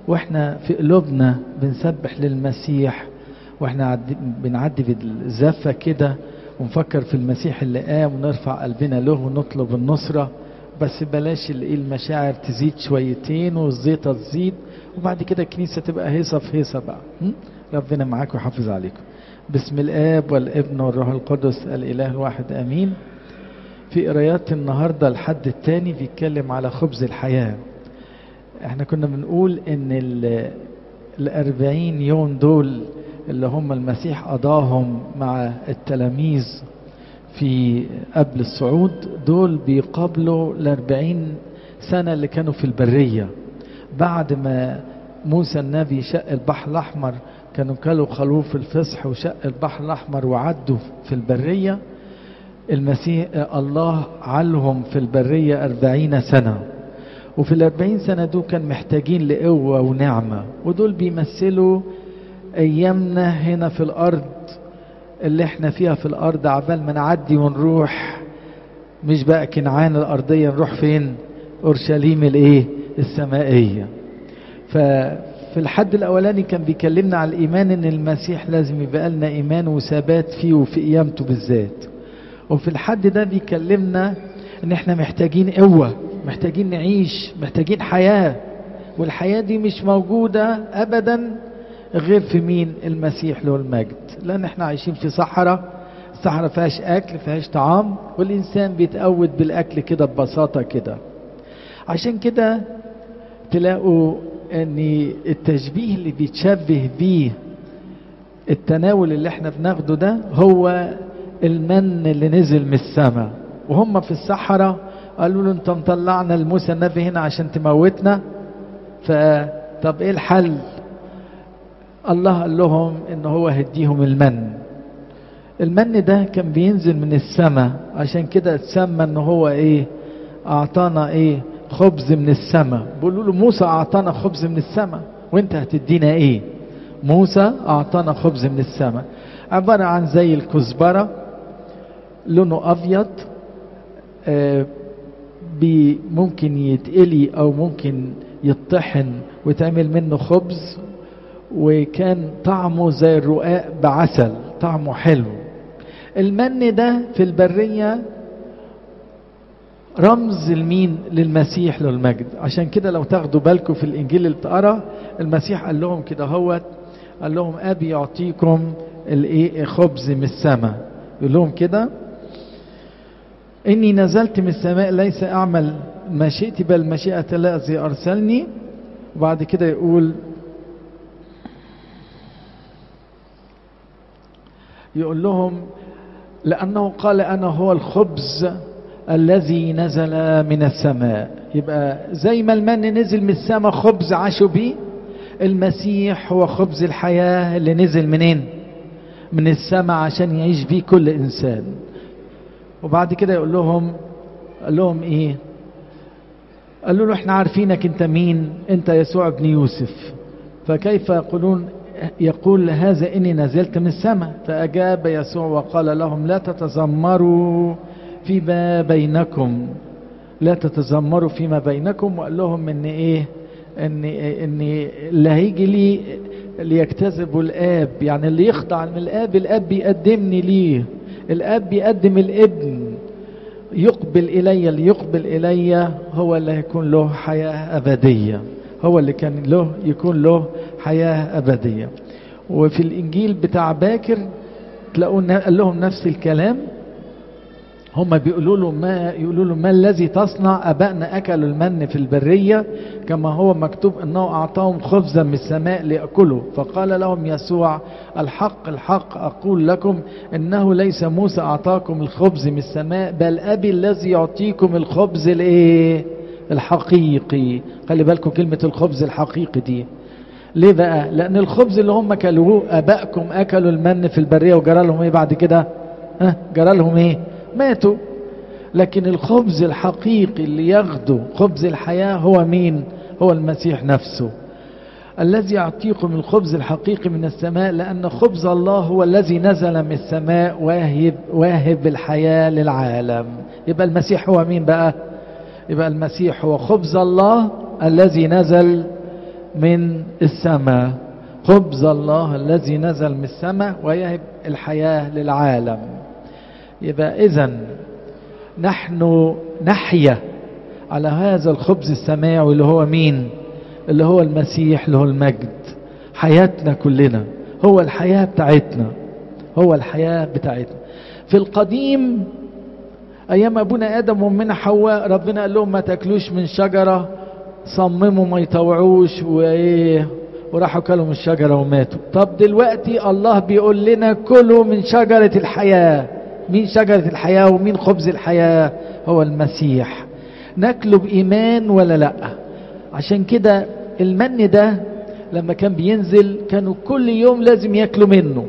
واحنا في قلوبنا بنسبح للمسيح واحنا عد... بنعدي بالزفة كده ونفكر في المسيح اللي قام ونرفع قلبنا له ونطلب النصرة بس بلاش الايه المشاعر تزيد شويتين والزيطة تزيد وبعد كده الكنيسة تبقى هيصة في هيصة بقى م? ربنا معاكم ويحافظ عليكم بسم الآب والابن والروح القدس الإله الواحد آمين في قرايات النهاردة الحد الثاني بيتكلم على خبز الحياة احنا كنا بنقول ان الأربعين يوم دول اللي هم المسيح قضاهم مع التلاميذ في قبل الصعود دول بيقابلوا الأربعين سنة اللي كانوا في البرية بعد ما موسى النبي شق البحر الأحمر كانوا كلوا خروف الفصح وشق البحر الأحمر وعدوا في البرية المسيح الله علهم في البرية أربعين سنة وفي الأربعين سنة دول كان محتاجين لقوة ونعمة ودول بيمثلوا أيامنا هنا في الأرض اللي احنا فيها في الأرض عبال ما نعدي ونروح مش بقى كنعان الأرضية نروح فين أورشليم الإيه السمائية ففي الحد الأولاني كان بيكلمنا على الإيمان إن المسيح لازم يبقى لنا إيمان وثبات فيه وفي قيامته بالذات وفي الحد ده بيكلمنا إن إحنا محتاجين قوة محتاجين نعيش محتاجين حياة والحياة دي مش موجودة أبدا غير في مين المسيح له المجد لأن إحنا عايشين في صحراء الصحراء فيهاش أكل فيهاش طعام والإنسان بيتقود بالأكل كده ببساطة كده عشان كده تلاقوا ان التشبيه اللي بيتشبه بيه التناول اللي احنا بناخده ده هو المن اللي نزل من السماء وهم في الصحراء قالوا له انت مطلعنا لموسى النبي هنا عشان تموتنا فطب ايه الحل الله قال لهم ان هو هديهم المن المن ده كان بينزل من السماء عشان كده اتسمى ان هو ايه اعطانا ايه خبز من السماء بيقولوا له موسى اعطانا خبز من السماء وانت هتدينا ايه موسى اعطانا خبز من السماء عبارة عن زي الكزبرة لونه ابيض آه بي ممكن يتقلي او ممكن يطحن وتعمل منه خبز وكان طعمه زي الرقاق بعسل طعمه حلو المن ده في البرية رمز المين للمسيح له المجد عشان كده لو تاخدوا بالكم في الانجيل اللي بتقرا المسيح قال لهم كده هوت قال لهم ابي يعطيكم الايه خبز من السماء يقول لهم كده اني نزلت من السماء ليس اعمل مشيئتي بل مشيئه الذي ارسلني وبعد كده يقول يقول لهم لانه قال انا هو الخبز الذي نزل من السماء يبقى زي ما المن نزل من السماء خبز عاشوا بيه المسيح هو خبز الحياة اللي نزل منين من السماء عشان يعيش بيه كل إنسان وبعد كده يقول لهم قال لهم إيه قالوا له احنا عارفينك انت مين انت يسوع ابن يوسف فكيف يقولون يقول هذا اني نزلت من السماء فاجاب يسوع وقال لهم لا تتذمروا فيما بينكم لا تتذمروا فيما بينكم وقال لهم ان ايه ان ان اللي هيجي لي ليجتذبوا الاب يعني اللي يخضع من الاب الاب بيقدمني ليه الاب بيقدم الابن يقبل الي اللي يقبل الي هو اللي هيكون له حياه ابديه هو اللي كان له يكون له حياه ابديه وفي الانجيل بتاع باكر تلاقوا قال لهم نفس الكلام هم بيقولوا له ما يقولوا له ما الذي تصنع ابائنا اكلوا المن في البريه كما هو مكتوب انه اعطاهم خبزا من السماء لياكلوا فقال لهم يسوع الحق الحق اقول لكم انه ليس موسى اعطاكم الخبز من السماء بل ابي الذي يعطيكم الخبز الايه الحقيقي خلي بالكم كلمه الخبز الحقيقي دي ليه بقى لان الخبز اللي هم كلوه ابائكم اكلوا المن في البريه وجرى لهم ايه بعد كده ها جرى لهم ايه ماتوا لكن الخبز الحقيقي اللي ياخده خبز الحياة هو مين هو المسيح نفسه الذي يعطيكم الخبز الحقيقي من السماء لأن خبز الله هو الذي نزل من السماء واهب, واهب الحياة للعالم يبقى المسيح هو مين بقى يبقى المسيح هو خبز الله الذي نزل من السماء خبز الله الذي نزل من السماء ويهب الحياة للعالم يبقى إذا نحن نحيا على هذا الخبز السماوي اللي هو مين اللي هو المسيح اللي هو المجد حياتنا كلنا هو الحياة بتاعتنا هو الحياة بتاعتنا في القديم أيام أبونا آدم وأمنا حواء ربنا قال لهم ما تاكلوش من شجرة صمموا ما يطوعوش وإيه وراحوا كلوا من الشجرة وماتوا طب دلوقتي الله بيقول لنا كلوا من شجرة الحياة مين شجرة الحياة ومين خبز الحياة هو المسيح ناكله بإيمان ولا لأ عشان كده المن ده لما كان بينزل كانوا كل يوم لازم ياكلوا منه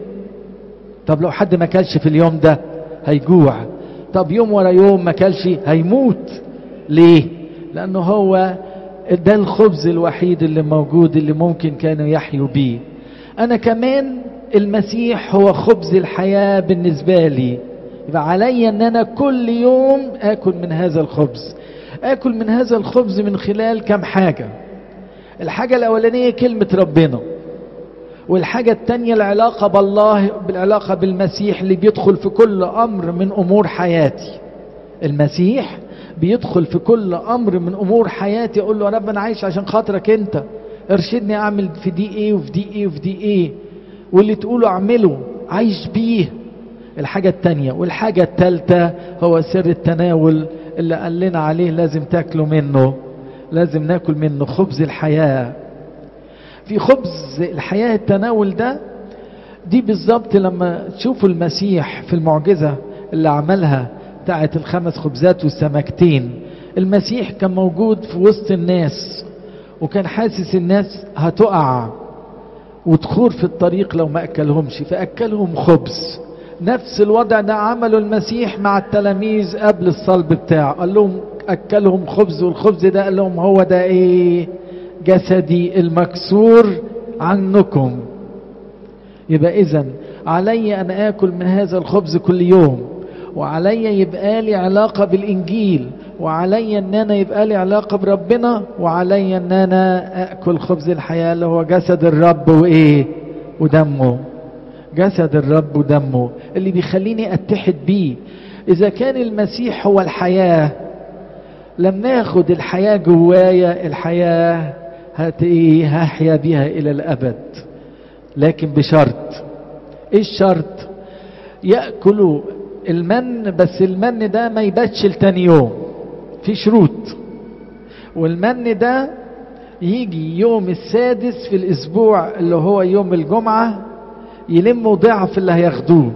طب لو حد ما كلش في اليوم ده هيجوع طب يوم ورا يوم ما كلش هيموت ليه لانه هو ده الخبز الوحيد اللي موجود اللي ممكن كانوا يحيوا بيه انا كمان المسيح هو خبز الحياة بالنسبة لي يبقى علي ان انا كل يوم اكل من هذا الخبز اكل من هذا الخبز من خلال كم حاجة الحاجة الاولانية كلمة ربنا والحاجة التانية العلاقة بالله بالعلاقة بالمسيح اللي بيدخل في كل أمر من أمور حياتي المسيح بيدخل في كل أمر من أمور حياتي أقول له يا رب أنا عايش عشان خاطرك أنت ارشدني أعمل في دي إيه وفي دي إيه وفي دي إيه واللي تقوله أعمله عايش بيه الحاجة التانية والحاجة التالتة هو سر التناول اللي قال لنا عليه لازم تاكلوا منه لازم ناكل منه خبز الحياه في خبز الحياة التناول ده دي بالظبط لما تشوفوا المسيح في المعجزة اللي عملها بتاعت الخمس خبزات والسمكتين المسيح كان موجود في وسط الناس وكان حاسس الناس هتقع وتخور في الطريق لو ما أكلهمش فأكلهم خبز نفس الوضع ده عمله المسيح مع التلاميذ قبل الصلب بتاعه قال لهم أكلهم خبز والخبز ده قال لهم هو ده إيه جسدي المكسور عنكم يبقى اذا علي ان اكل من هذا الخبز كل يوم وعلي يبقى لي علاقة بالانجيل وعلي ان انا يبقى لي علاقة بربنا وعلي ان انا اكل خبز الحياة اللي هو جسد الرب وايه ودمه جسد الرب ودمه اللي بيخليني اتحد بيه اذا كان المسيح هو الحياة لما ناخد الحياة جوايا الحياة هت ايه هحيا بيها الى الابد لكن بشرط ايه الشرط ياكلوا المن بس المن ده ما يباتش لتاني يوم في شروط والمن ده يجي يوم السادس في الاسبوع اللي هو يوم الجمعة يلموا ضعف اللي هياخدوه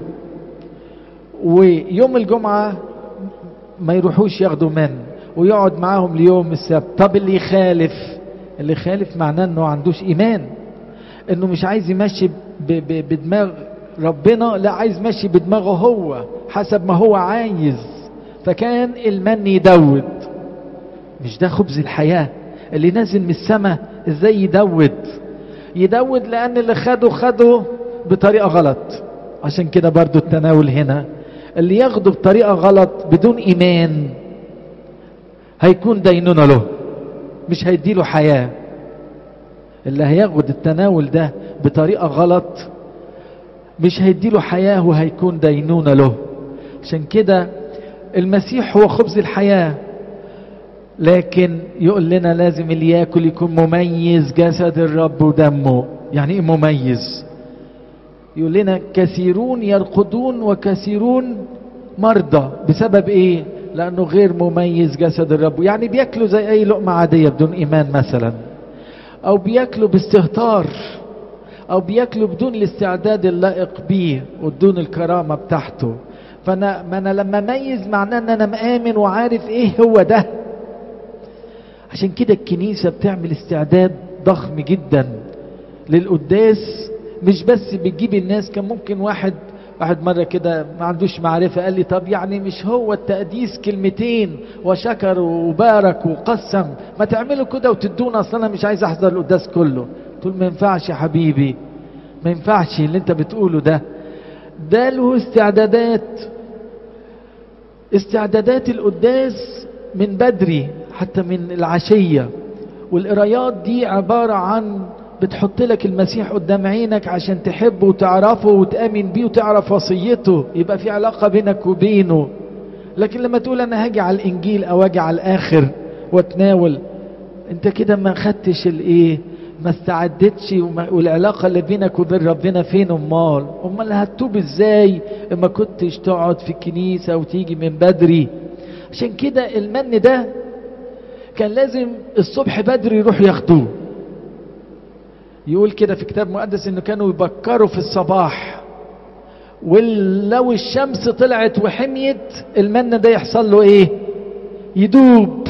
ويوم الجمعة ما يروحوش ياخدوا من ويقعد معاهم ليوم السبت طب اللي يخالف اللي خالف معناه انه عندوش ايمان انه مش عايز يمشي بدماغ ربنا لا عايز يمشي بدماغه هو حسب ما هو عايز فكان المن يدود مش ده خبز الحياة اللي نازل من السماء ازاي يدود يدود لان اللي خده خده بطريقة غلط عشان كده برضو التناول هنا اللي ياخده بطريقة غلط بدون ايمان هيكون دينونة له مش هيديله حياة اللي هياخد التناول ده بطريقة غلط مش هيديله حياة وهيكون دينونة له عشان كده المسيح هو خبز الحياة لكن يقول لنا لازم اللي ياكل يكون مميز جسد الرب ودمه يعني ايه مميز يقول لنا كثيرون يرقدون وكثيرون مرضى بسبب ايه لانه غير مميز جسد الرب يعني بياكلوا زي اي لقمه عاديه بدون ايمان مثلا او بياكلوا باستهتار او بياكلوا بدون الاستعداد اللائق بيه وبدون الكرامه بتاعته فانا ما انا لما اميز معناه ان انا مآمن وعارف ايه هو ده عشان كده الكنيسه بتعمل استعداد ضخم جدا للقداس مش بس بتجيب الناس كان ممكن واحد واحد مرة كده ما عندوش معرفة قال لي طب يعني مش هو التقديس كلمتين وشكر وبارك وقسم ما تعملوا كده وتدونا اصلا انا مش عايز احضر القداس كله تقول ما ينفعش يا حبيبي ما ينفعش اللي انت بتقوله ده ده له استعدادات استعدادات القداس من بدري حتى من العشية والقرايات دي عبارة عن بتحط لك المسيح قدام عينك عشان تحبه وتعرفه وتآمن بيه وتعرف وصيته يبقى في علاقة بينك وبينه لكن لما تقول انا هاجي على الانجيل او اجي على الاخر واتناول انت كده ما خدتش الايه ما استعدتش والعلاقة اللي بينك وبين ربنا فين امال امال هتتوب ازاي اما كنتش تقعد في الكنيسة وتيجي من بدري عشان كده المن ده كان لازم الصبح بدري يروحوا ياخدوه يقول كده في كتاب مقدس انه كانوا يبكروا في الصباح ولو الشمس طلعت وحميت المن ده يحصل له ايه يدوب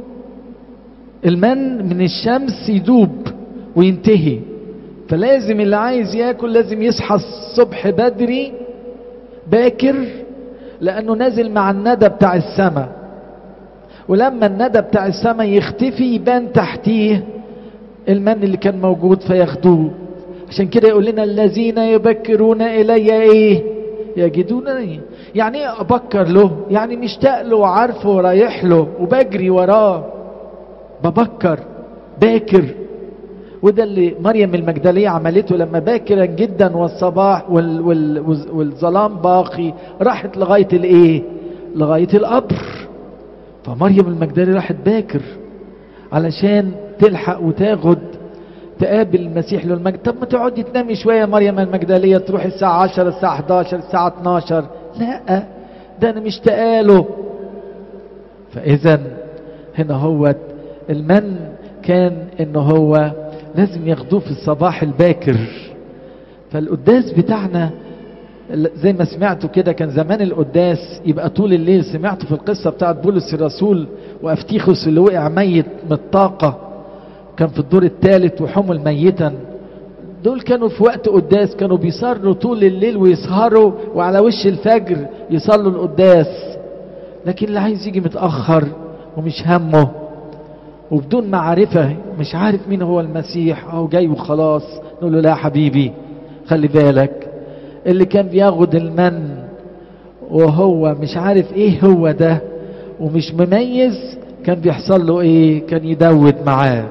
المن من الشمس يدوب وينتهي فلازم اللي عايز ياكل لازم يصحى الصبح بدري باكر لانه نازل مع الندى بتاع السماء ولما الندى بتاع السماء يختفي يبان تحتيه المن اللي كان موجود فياخدوه عشان كده يقول لنا الذين يبكرون الي ايه يجدونني يعني ايه ابكر له يعني مشتاق له وعارفه ورايح له وبجري وراه ببكر باكر وده اللي مريم المجدلية عملته لما باكرا جدا والصباح وال وال والظلام باقي راحت لغاية الايه لغاية القبر فمريم المجدلية راحت باكر علشان تلحق وتاخد تقابل المسيح له المجد طب ما تقعدي تنامي شوية مريم المجدلية تروح الساعة 10 الساعة 11 الساعة 12 لا ده انا مشتاقه له فاذا هنا هو المن كان ان هو لازم ياخدوه في الصباح الباكر فالقداس بتاعنا زي ما سمعتوا كده كان زمان القداس يبقى طول الليل سمعتوا في القصة بتاعت بولس الرسول وافتيخوس اللي وقع ميت من الطاقة كان في الدور الثالث وحمل ميتا دول كانوا في وقت قداس كانوا بيصروا طول الليل ويسهروا وعلى وش الفجر يصلوا القداس لكن اللي عايز يجي متأخر ومش همه وبدون معرفة مش عارف مين هو المسيح أو جاي وخلاص نقول له لا حبيبي خلي بالك اللي كان بياخد المن وهو مش عارف ايه هو ده ومش مميز كان بيحصل له ايه كان يدود معاه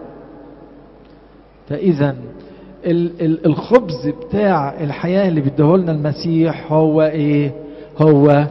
فاذا الخبز بتاع الحياة اللي بيديهولنا المسيح هو ايه هو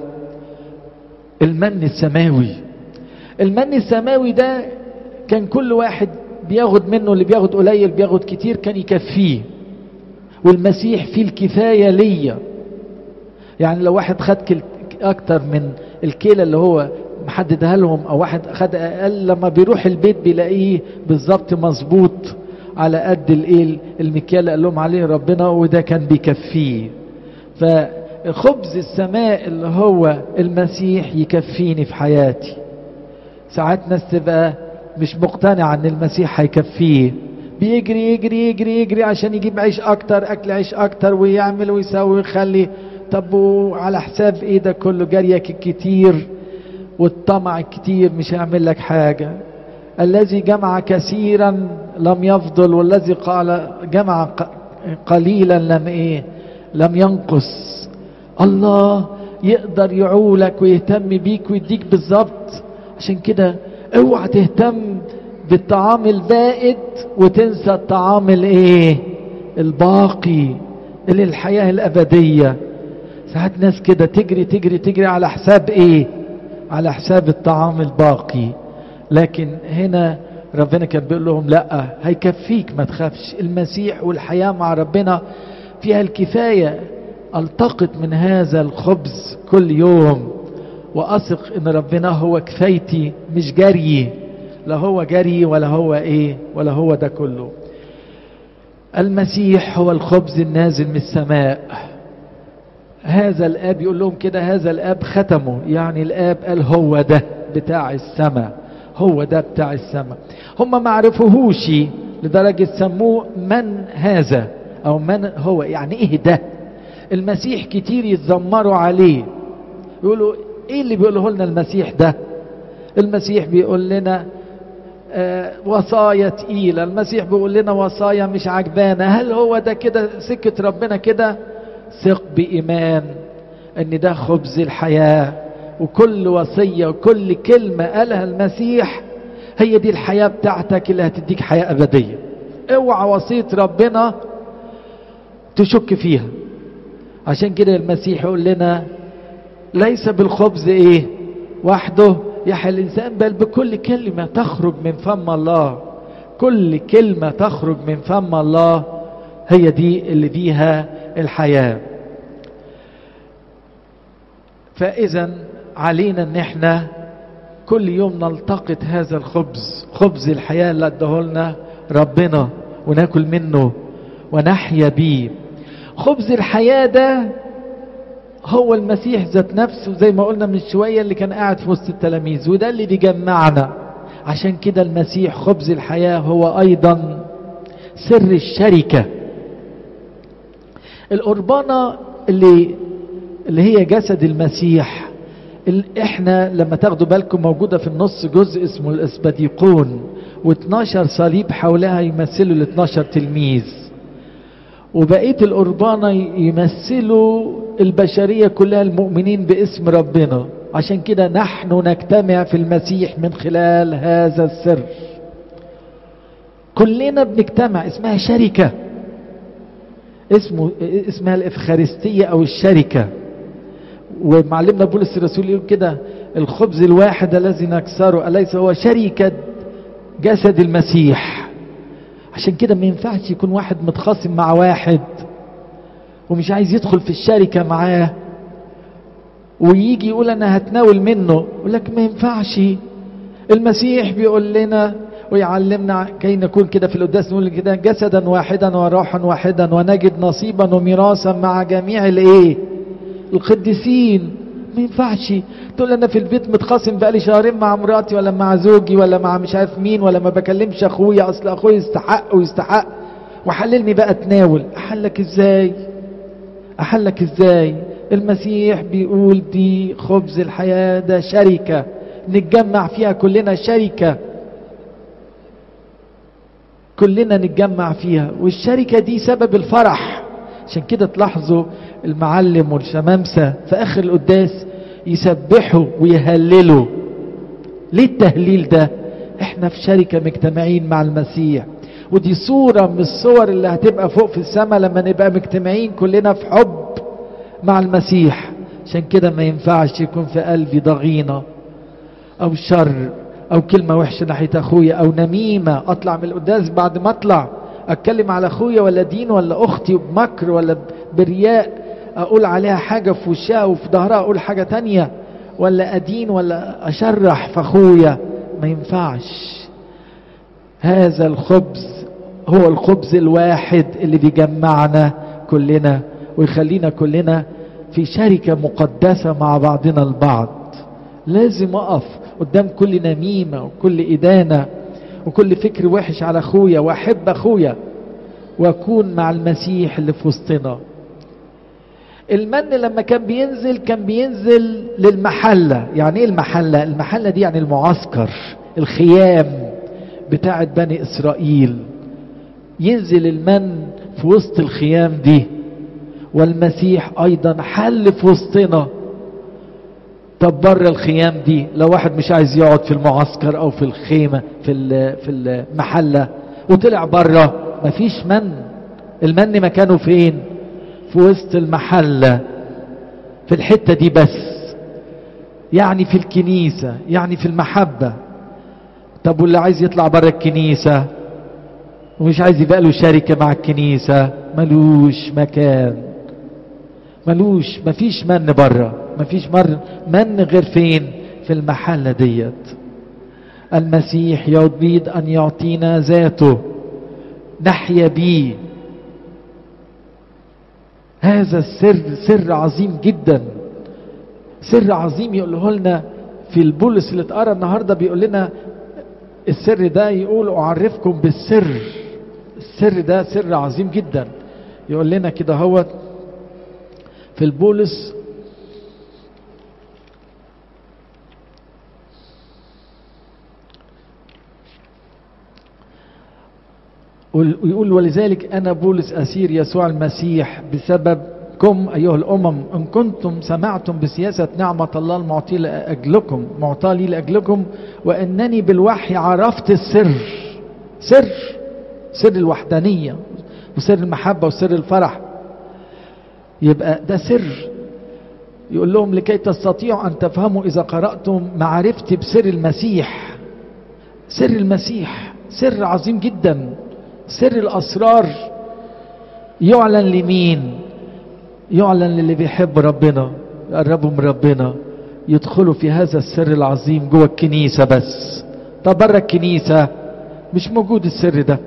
المن السماوي المن السماوي ده كان كل واحد بياخد منه اللي بياخد قليل بياخد كتير كان يكفيه والمسيح فيه الكفاية ليا يعني لو واحد خد اكتر من الكيلة اللي هو محددها لهم او واحد خد اقل لما بيروح البيت بيلاقيه بالظبط مظبوط على قد الايه المكيال اللي قال لهم عليه ربنا وده كان بيكفيه فخبز السماء اللي هو المسيح يكفيني في حياتي ساعات ناس تبقى مش مقتنعة ان المسيح هيكفيه بيجري يجري يجري يجري عشان يجيب عيش اكتر اكل عيش اكتر ويعمل ويسوي ويخلي طب وعلى حساب ايه ده كله جريك الكتير والطمع الكتير مش هيعمل لك حاجة الذي جمع كثيرا لم يفضل والذي قال جمع قليلا لم ايه لم ينقص الله يقدر يعولك ويهتم بيك ويديك بالظبط عشان كده اوعى تهتم بالطعام البائد وتنسى الطعام الايه الباقي اللي الحياة الابدية ساعات ناس كده تجري تجري تجري على حساب ايه على حساب الطعام الباقي لكن هنا ربنا كان بيقول لهم لا هيكفيك ما تخافش المسيح والحياة مع ربنا فيها الكفاية التقط من هذا الخبز كل يوم واثق ان ربنا هو كفايتي مش جري لا هو جري ولا هو ايه ولا هو ده كله المسيح هو الخبز النازل من السماء هذا الاب يقول لهم كده هذا الاب ختمه يعني الاب قال هو ده بتاع السماء هو ده بتاع السماء هم ما عرفوهوش لدرجة سموه من هذا او من هو يعني ايه ده المسيح كتير يتذمروا عليه يقولوا ايه اللي بيقوله لنا المسيح ده المسيح بيقول لنا آه وصايا تقيلة المسيح بيقول لنا وصايا مش عجبانة هل هو ده كده سكة ربنا كده ثق بإيمان ان ده خبز الحياة وكل وصية وكل كلمة قالها المسيح هي دي الحياة بتاعتك اللي هتديك حياة أبدية اوعى وصية ربنا تشك فيها عشان كده المسيح يقول لنا ليس بالخبز ايه وحده يحيى الانسان بل بكل كلمة تخرج من فم الله كل كلمة تخرج من فم الله هي دي اللي فيها الحياة فاذا علينا ان احنا كل يوم نلتقط هذا الخبز خبز الحياة اللي ادهولنا ربنا وناكل منه ونحيا بيه خبز الحياة ده هو المسيح ذات نفسه زي ما قلنا من شوية اللي كان قاعد في وسط التلاميذ وده اللي بيجمعنا عشان كده المسيح خبز الحياة هو أيضا سر الشركة القربانة اللي اللي هي جسد المسيح اللي احنا لما تاخدوا بالكم موجودة في النص جزء اسمه الاسبديقون و12 صليب حولها يمثلوا ال 12 تلميذ وبقية القربانة يمثلوا البشرية كلها المؤمنين باسم ربنا عشان كده نحن نجتمع في المسيح من خلال هذا السر كلنا بنجتمع اسمها شركة اسمه اسمها الإفخارستية أو الشركة ومعلمنا بولس الرسول يقول كده الخبز الواحد الذي نكسره أليس هو شركة جسد المسيح عشان كده ما ينفعش يكون واحد متخاصم مع واحد ومش عايز يدخل في الشركة معاه ويجي يقول انا هتناول منه يقول لك ما ينفعش المسيح بيقول لنا ويعلمنا كي نكون كده في القداس نقول كده جسدا واحدا وروحا واحدا ونجد نصيبا وميراثا مع جميع الايه القديسين ما ينفعش تقول انا في البيت متخاصم بقالي شهرين مع مراتي ولا مع زوجي ولا مع مش عارف مين ولا ما بكلمش اخويا اصل اخويا يستحق ويستحق وحللني بقى اتناول احلك ازاي احلك ازاي المسيح بيقول دي خبز الحياة ده شركة نتجمع فيها كلنا شركة كلنا نتجمع فيها والشركة دي سبب الفرح عشان كده تلاحظوا المعلم والشمامسة في آخر القداس يسبحوا ويهللوا ليه التهليل ده احنا في شركة مجتمعين مع المسيح ودي صورة من الصور اللي هتبقى فوق في السماء لما نبقى مجتمعين كلنا في حب مع المسيح عشان كده ما ينفعش يكون في قلبي ضغينة او شر او كلمة وحشة ناحية اخويا او نميمة اطلع من القداس بعد ما اطلع اتكلم على اخويا ولا دين ولا اختي بمكر ولا برياء اقول عليها حاجة في وشها وفي ظهرها اقول حاجة تانية ولا ادين ولا اشرح في اخويا ما ينفعش هذا الخبز هو الخبز الواحد اللي بيجمعنا كلنا ويخلينا كلنا في شركة مقدسة مع بعضنا البعض لازم اقف قدام كل نميمة وكل إدانة وكل فكر وحش على أخويا وأحب أخويا وأكون مع المسيح اللي في وسطنا المن لما كان بينزل كان بينزل للمحلة يعني ايه المحلة المحلة دي يعني المعسكر الخيام بتاعت بني إسرائيل ينزل المن في وسط الخيام دي والمسيح أيضا حل في وسطنا طب بره الخيام دي لو واحد مش عايز يقعد في المعسكر او في الخيمه في في المحله وطلع بره مفيش من المن مكانه فين في وسط المحله في الحته دي بس يعني في الكنيسه يعني في المحبه طب واللي عايز يطلع بره الكنيسه ومش عايز يبقى له شركه مع الكنيسه ملوش مكان ملوش مفيش من بره مفيش مر من غير فين في المحلة ديت المسيح يريد أن يعطينا ذاته نحيا بيه هذا السر سر عظيم جدا سر عظيم يقوله لنا في البولس اللي اتقرا النهارده بيقول لنا السر ده يقول اعرفكم بالسر السر ده سر عظيم جدا يقول لنا كده هو في البولس ويقول ولذلك أنا بولس أسير يسوع المسيح بسبب كم أيها الأمم إن كنتم سمعتم بسياسة نعمة الله المعطي لأجلكم معطى لي لأجلكم وإنني بالوحي عرفت السر سر سر الوحدانية وسر المحبة وسر الفرح يبقى ده سر يقول لهم لكي تستطيعوا أن تفهموا إذا قرأتم معرفتي بسر المسيح سر المسيح سر عظيم جدا سر الأسرار يعلن لمين يعلن للي بيحب ربنا يقربوا من ربنا يدخلوا في هذا السر العظيم جوه الكنيسة بس طب بره الكنيسة مش موجود السر ده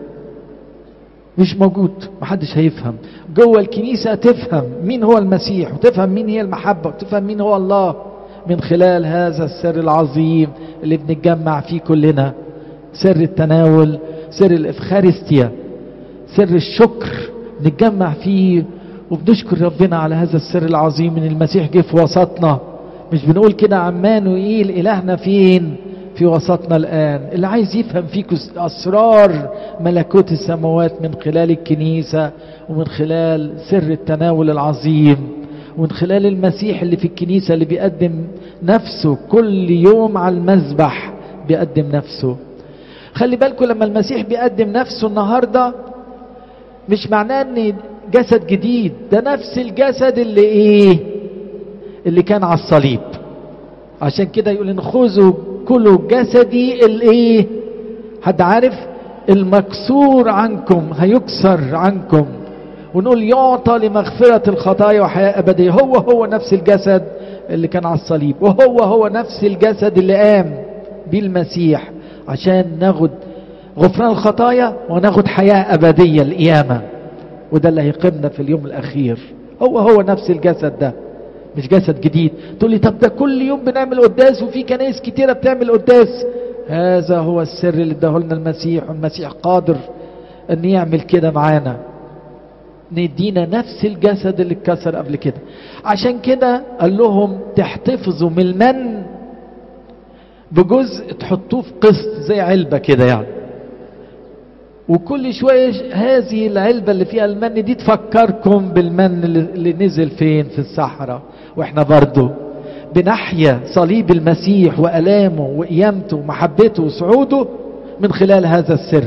مش موجود محدش هيفهم جوه الكنيسة تفهم مين هو المسيح وتفهم مين هي المحبة وتفهم مين هو الله من خلال هذا السر العظيم اللي بنتجمع فيه كلنا سر التناول سر الإفخارستيا سر الشكر نتجمع فيه وبنشكر ربنا على هذا السر العظيم من المسيح جه في وسطنا مش بنقول كده عمان وإيل إلهنا فين في وسطنا الآن اللي عايز يفهم فيك أسرار ملكوت السماوات من خلال الكنيسة ومن خلال سر التناول العظيم ومن خلال المسيح اللي في الكنيسة اللي بيقدم نفسه كل يوم على المذبح بيقدم نفسه خلي بالكم لما المسيح بيقدم نفسه النهاردة مش معناه ان جسد جديد ده نفس الجسد اللي ايه اللي كان على الصليب عشان كده يقول ان خذوا كلوا جسدي الايه حد عارف المكسور عنكم هيكسر عنكم ونقول يعطى لمغفرة الخطايا وحياة أبدية هو هو نفس الجسد اللي كان على الصليب وهو هو نفس الجسد اللي قام بيه المسيح عشان ناخد غفران الخطايا وناخد حياة أبدية القيامة وده اللي هيقيمنا في اليوم الأخير هو هو نفس الجسد ده مش جسد جديد تقول لي طب ده كل يوم بنعمل قداس وفي كنائس كتيرة بتعمل قداس هذا هو السر اللي اداه لنا المسيح والمسيح قادر ان يعمل كده معانا ندينا نفس الجسد اللي اتكسر قبل كده عشان كده قال لهم تحتفظوا من المن بجزء تحطوه في قسط زي علبة كده يعني وكل شوية هذه العلبة اللي فيها المن دي تفكركم بالمن اللي نزل فين في الصحراء واحنا برضو بنحيا صليب المسيح وألامه وقيامته ومحبته وصعوده من خلال هذا السر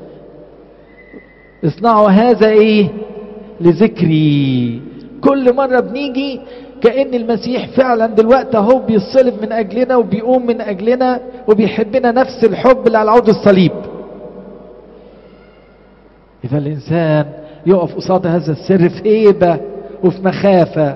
اصنعوا هذا ايه لذكري كل مرة بنيجي كأن المسيح فعلا دلوقتي اهو بيصلب من أجلنا وبيقوم من أجلنا وبيحبنا نفس الحب اللي على عود الصليب يبقى الإنسان يقف قصاد هذا السر في هيبة وفي مخافة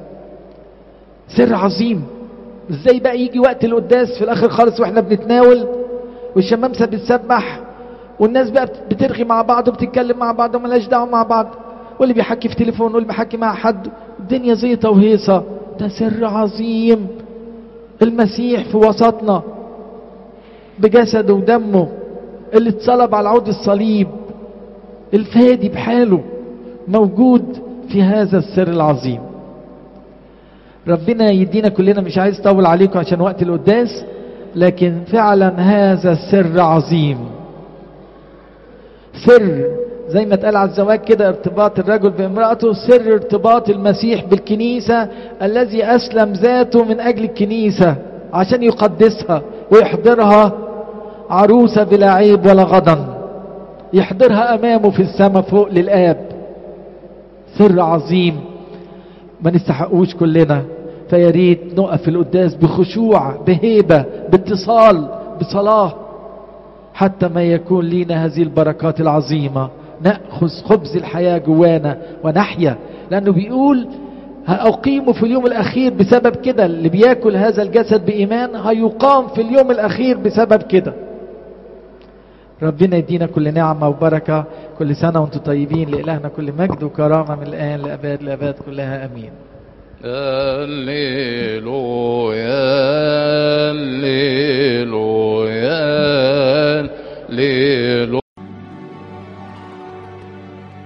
سر عظيم ازاي بقى يجي وقت القداس في الاخر خالص واحنا بنتناول والشمامسه بتسبح والناس بقى بترغي مع بعض وبتتكلم مع بعض وملاش دعوه مع بعض واللي بيحكي في تليفون واللي بيحكي مع حد الدنيا زيطه وهيصه ده سر عظيم المسيح في وسطنا بجسده ودمه اللي اتصلب على عود الصليب الفادي بحاله موجود في هذا السر العظيم ربنا يدينا كلنا مش عايز اطول عليكم عشان وقت القداس لكن فعلا هذا السر عظيم سر زي ما اتقال على الزواج كده ارتباط الرجل بامرأته سر ارتباط المسيح بالكنيسة الذي أسلم ذاته من أجل الكنيسة عشان يقدسها ويحضرها عروسة بلا عيب ولا غضن يحضرها أمامه في السماء فوق للآب سر عظيم ما نستحقوش كلنا فيا ريت نقف في القداس بخشوع بهيبة باتصال بصلاة حتى ما يكون لينا هذه البركات العظيمة نأخذ خبز الحياة جوانا ونحيا لأنه بيقول هأقيمه في اليوم الأخير بسبب كده اللي بياكل هذا الجسد بإيمان هيقام في اليوم الأخير بسبب كده ربنا يدينا كل نعمة وبركة كل سنة وانتم طيبين لإلهنا كل مجد وكرامة من الآن لأباد لأباد كلها أمين هللويا